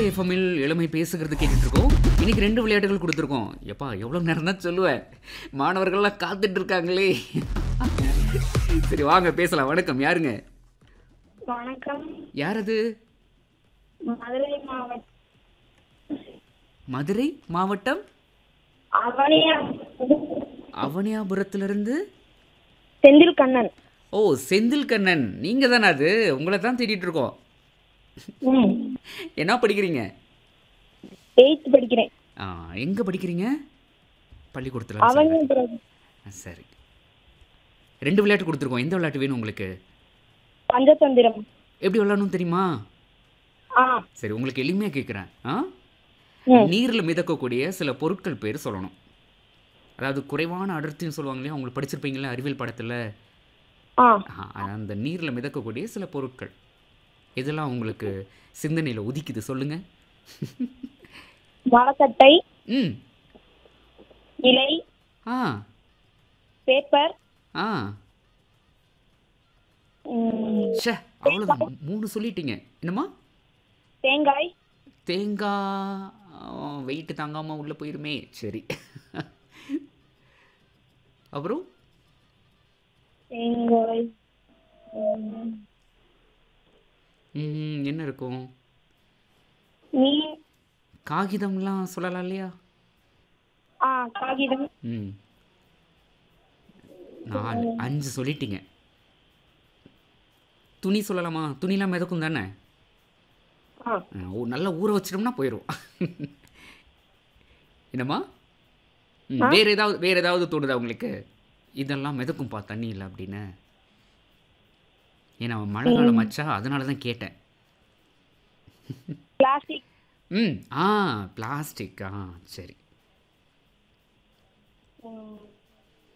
கோடை எஃப்எம்மில் இளமை பேசுகிறது கேட்டுட்டு இருக்கோம் இன்னைக்கு ரெண்டு விளையாட்டுகள் கொடுத்துருக்கோம் எப்பா எவ்வளோ நேரம் தான் சொல்லுவேன் மாணவர்கள்லாம் காத்துட்டு இருக்காங்களே சரி வாங்க பேசலாம் வணக்கம் யாருங்க வணக்கம் யார் அது மதுரை மாவட்டம் மதுரை மாவட்டம் அவனியா அவனியாபுரத்திலிருந்து செந்தில் கண்ணன் ஓ செந்தில் கண்ணன் நீங்கள் தானே அது உங்களை தான் தேடிட்டு இருக்கோம் ம் என்ன படிக்கிறீங்க எயித் படிக்கிறேன் ஆ எங்கே படிக்கிறீங்க பள்ளிக்கூடத்தில் அவனியாபுரம் சரி ரெண்டு விளையாட்டு கொடுத்துருக்கோம் எந்த விளையாட்டு வேணும் உங்களுக்கு பஞ்சதந்திரம் எப்படி விளையாடணும் தெரியுமா ஆ சரி உங்களுக்கு எளிமையாக கேட்குறேன் ஆ ம் நீரில் மிதக்கக்கூடிய சில பொருட்கள் பேர் சொல்லணும் அதாவது குறைவான அடர்த்தின்னு சொல்லுவாங்க இல்லையா உங்களுக்கு படிச்சிருப்பீங்களா அறிவியல் படத்தில் ஆ அந்த நீரில் மிதக்கக்கூடிய சில பொருட்கள் இதெல்லாம் உங்களுக்கு சிந்தனையில் உதிக்குது சொல்லுங்க மரக்கட்டை ம் இலை ஆ பேப்பர் ஆ ம், ஷே அவ்வளோதான் மூணு சொல்லிட்டீங்க என்னம்மா தேங்காய் தேங்காய் வெயிட்டு தாங்காமல் உள்ளே போயிருமே சரி அப்புறம் தேங்காய் ம், ம், என்ன இருக்கும் மீன் காகிதம்லாம் சொல்லலாம் இல்லையா ஆ காகிதம் ம் நாலு அஞ்சு சொல்லிட்டீங்க துணி சொல்லலாமா துணிலாம் மிதக்கும் தானே ஆ ஆ, ஓ நல்லா ஊற வச்சிட்டோம்னா போயிடும் என்னம்மா ம், வேற ஏதாவது வேற ஏதாவது தோணுதா உங்களுக்கு இதெல்லாம் மிதக்கும்பா தண்ணியில் அப்படின்னு ஏன்னா மழை காலம் ஆச்சா அதனால தான் கேட்டேன் பிளாஸ்டிக் ம் ஆ பிளாஸ்டிக் ஆ சரி ம்,